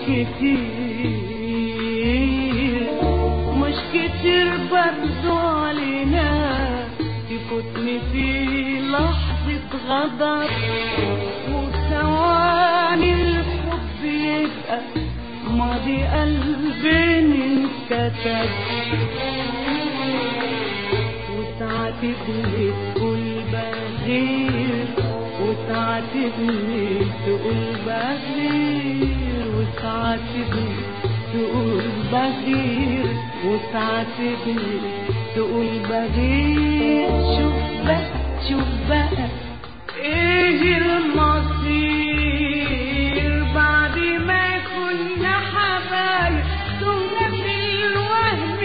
كتير مش كتير برضو علينا تفوتني في لحظة غضب وثواني الحب يبقى ماضي قلبين انكتب وتعاتبني تقول بغير وتعاتبني تقول بغير وتعاتبني تقول بغير وتعاتبني تقول بغير شوف بقى شوف بقى ايه المصير بعد ما كنا حبايب كنا في الوهم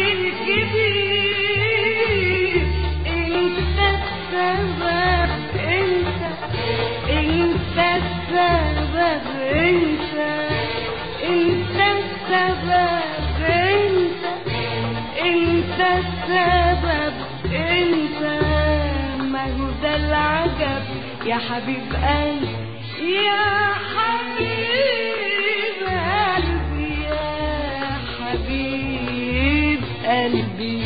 الكبير انت السبب انت انت السبب انت انت السبب انت انت السبب انت ما هو ده العجب يا حبيب قلبي يا حبيب قلبي يا حبيب قلبي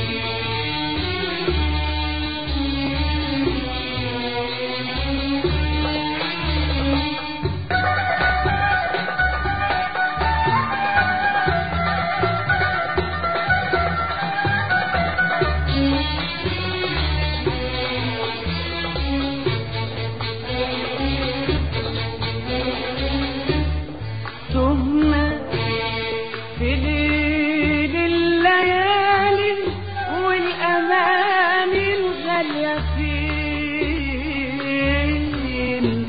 تهنا في ليل الليالي والأماني الغالية فين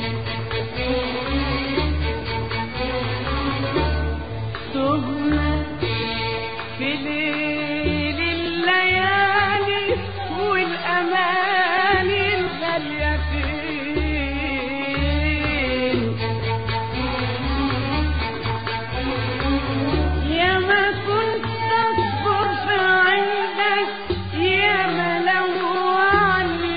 تهنا في ليل الليالي والأماني الغالية فين يا ما كنت اصبر في عندك يا ما لوعني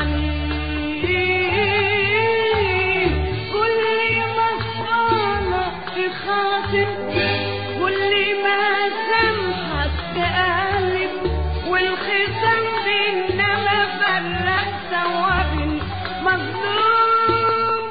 الحنين كل ما صالح في خاطر كل ما سامحك تقلب والختام بينا ما فرق سوا بين مظلوم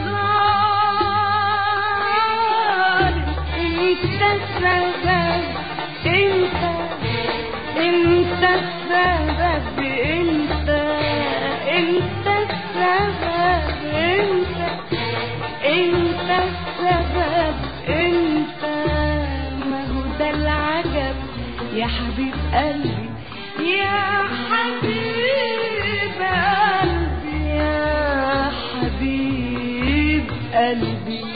وظالم انت السبب انت انت السبب انت انت السبب انت انت السبب انت ما هو ده العجب يا حبيب قلبي يا حبيب قلبي يا حبيب قلبي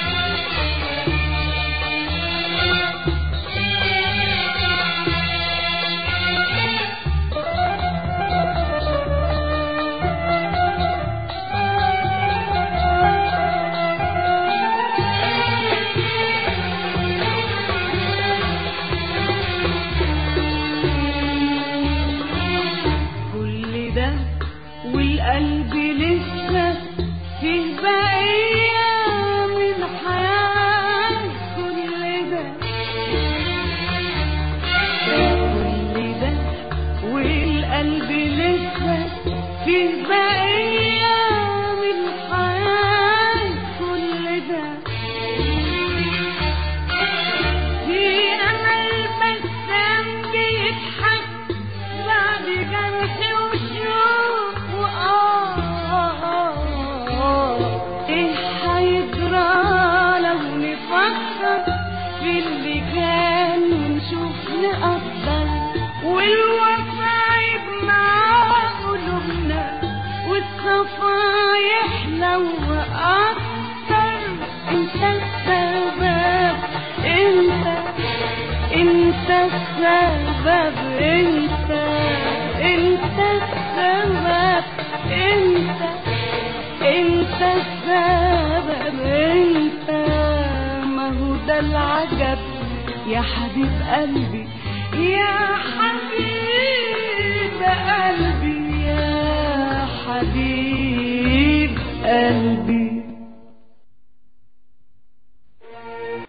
كل ده والقلب لسه فيه بقية من حياة كل ده كل ده والقلب لسه فيه بقية من حياة كل ده في أمل بسام بيضحك بعد جرح وشوق وآه إيه هيجرى لو نفكر في اللي كان ونشوف نقدر والوفا يجمع قلوبنا والصفا يحلو أكتر انت السبب انت انت السبب انت انت السبب انت انت السبب انت ما هو ده العجب يا حبيب قلبي يا حبيب قلبي يا حبيب قلبي